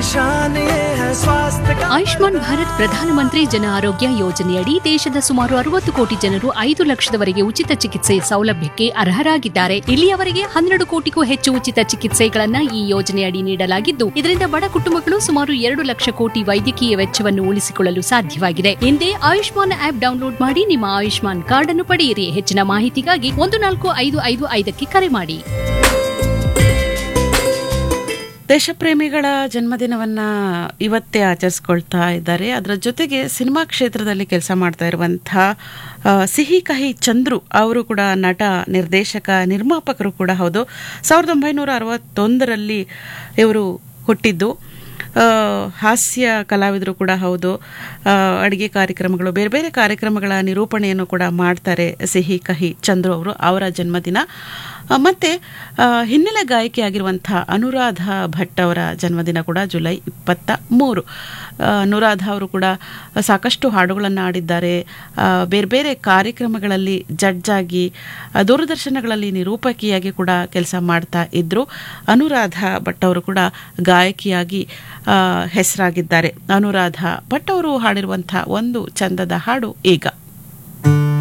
शान ये है स्वास्थ्य का ಆಯುಷ್ಮಾನ್ ಭಾರತ್ ಪ್ರಧಾನಮಂತ್ರಿ ಜನ ಆರೋಗ್ಯ ಯೋಜನೆಯಡಿ ದೇಶದ ಸುಮಾರು ಅರವತ್ತು ಕೋಟಿ ಜನರು ಐದು ಲಕ್ಷದವರೆಗೆ ಉಚಿತ ಚಿಕಿತ್ಸೆ ಸೌಲಭ್ಯಕ್ಕೆ ಅರ್ಹರಾಗಿದ್ದಾರೆ ಇಲ್ಲಿಯವರೆಗೆ ಹನ್ನೆರಡು ಕೋಟಿಗೂ ಹೆಚ್ಚು ಉಚಿತ ಚಿಕಿತ್ಸೆಗಳನ್ನ ಈ ಯೋಜನೆಯಡಿ ನೀಡಲಾಗಿದ್ದು ಇದರಿಂದ ಬಡ ಕುಟುಂಬಗಳು ಸುಮಾರು ಎರಡು ಲಕ್ಷ ಕೋಟಿ ವೈದ್ಯಕೀಯ ವೆಚ್ಚವನ್ನು ಉಳಿಸಿಕೊಳ್ಳಲು ಸಾಧ್ಯವಾಗಿದೆ ಹಿಂದೆ ಆಯುಷ್ಮಾನ್ ಆಪ್ ಡೌನ್ಲೋಡ್ ಮಾಡಿ ನಿಮ್ಮ ಆಯುಷ್ಮಾನ್ ಕಾರ್ಡ್ ಅನ್ನು ಪಡೆಯಿರಿ ಹೆಚ್ಚಿನ ಮಾಹಿತಿಗಾಗಿ ಒಂದು ನಾಲ್ಕು ಐದು ಐದು ಐದಕ್ಕೆ ಕರೆ ಮಾಡಿ ದೇಶಪ್ರೇಮಿಗಳ ಜನ್ಮದಿನವನ್ನ ಇವತ್ತೇ ಆಚರಿಸ್ಕೊಳ್ತಾ ಇದ್ದಾರೆ ಅದರ ಜೊತೆಗೆ ಸಿನಿಮಾ ಕ್ಷೇತ್ರದಲ್ಲಿ ಕೆಲಸ ಮಾಡ್ತಾ ಇರುವಂಥ ಆ, ಸಿಹಿ ಕಹಿ ಚಂದ್ರು ಅವರು ಕೂಡ ನಟ ನಿರ್ದೇಶಕ ನಿರ್ಮಾಪಕರು ಕೂಡ ಹೌದು ಸಾವಿರದ ಒಂಬೈನೂರ ಅರವತ್ತೊಂದರಲ್ಲಿ ಇವರು ಹುಟ್ಟಿದ್ದು ಆ, ಹಾಸ್ಯ ಕಲಾವಿದರು ಕೂಡ ಹೌದು ಆ, ಅಡಿಗೆ ಕಾರ್ಯಕ್ರಮಗಳು ಬೇರೆ ಬೇರೆ ಕಾರ್ಯಕ್ರಮಗಳ ನಿರೂಪಣೆಯನ್ನು ಕೂಡ ಮಾಡ್ತಾರೆ ಸಿಹಿ ಕಹಿ ಚಂದ್ರು ಅವರು ಅವರ ಜನ್ಮದಿನ ಆ, ಮತ್ತೆ ಆ, ಹಿನ್ನೆಲೆ ಗಾಯಕಿಯಾಗಿರುವಂಥ ಅನುರಾಧ ಭಟ್ ಅವರ ಜನ್ಮದಿನ ಕೂಡ ಜುಲೈ ಇಪ್ಪತ್ತ ಮೂರು ಆ, ಅನುರಾಧ ಅವರು ಕೂಡ ಸಾಕಷ್ಟು ಹಾಡುಗಳನ್ನು ಆಡಿದ್ದಾರೆ ಆ, ಬೇರೆ ಬೇರೆ ಕಾರ್ಯಕ್ರಮಗಳಲ್ಲಿ ಜಡ್ಜ್ ಆಗಿ ಆ, ದೂರದರ್ಶನಗಳಲ್ಲಿ ನಿರೂಪಕಿಯಾಗಿ ಕೂಡ ಕೆಲಸ ಮಾಡ್ತಾ ಇದ್ರು ಅನುರಾಧ ಭಟ್ ಅವರು ಕೂಡ ಗಾಯಕಿಯಾಗಿ ಆ, ಹೆಸರಾಗಿದ್ದಾರೆ ಅನುರಾಧ ಭಟ್ ಅವರು ಹಾಡಿರುವಂಥ ಒಂದು ಚಂದದ ಹಾಡು ಈಗ